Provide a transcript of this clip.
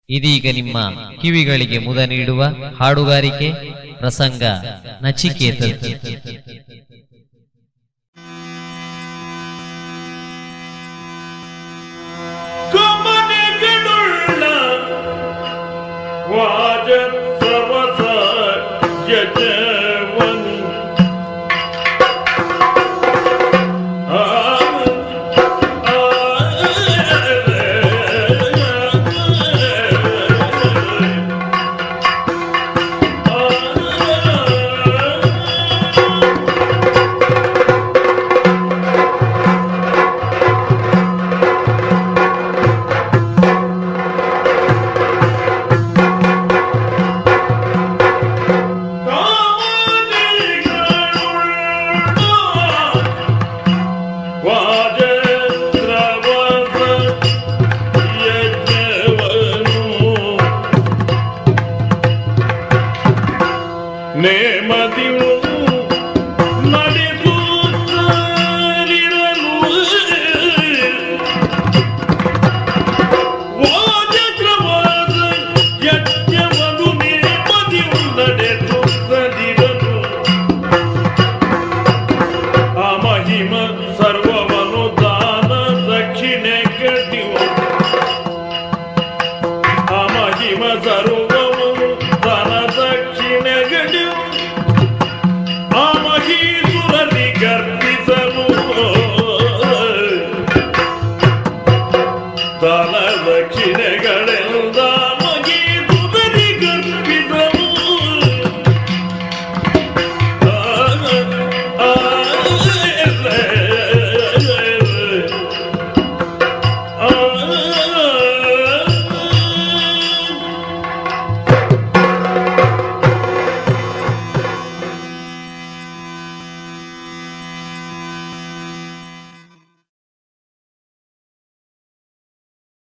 ಇದೀಗ ನಿಮ್ಮ ಕಿವಿಗಳಿಗೆ ಮುದ ನೀಡುವ ಹಾಡುಗಾರಿಕೆ ಪ್ರಸಂಗ ನಚಿಕೇತದ್ದು ಗಮನಗಳುಳ್ಳ ವಾಜತ್ರವಸ ಯಜವನು ಆ, ಆ, ನೇಮದಿವು ನಡೆಸುತ್ತಲಿರಲು ವಾಜಕ್ರವಾದ ಯಜ್ಞವನ್ನು ನೇಮದಿವು ನಡೆಸುತ್ತಲಿರಲು ಆ ಮಹಿಮ ಸರ್ವವನು ದಾನ ದಕ್ಷಿಣೆ ಕಟ್ಟಿವು ಆ ಮಹಿಮ ಸರ್ವ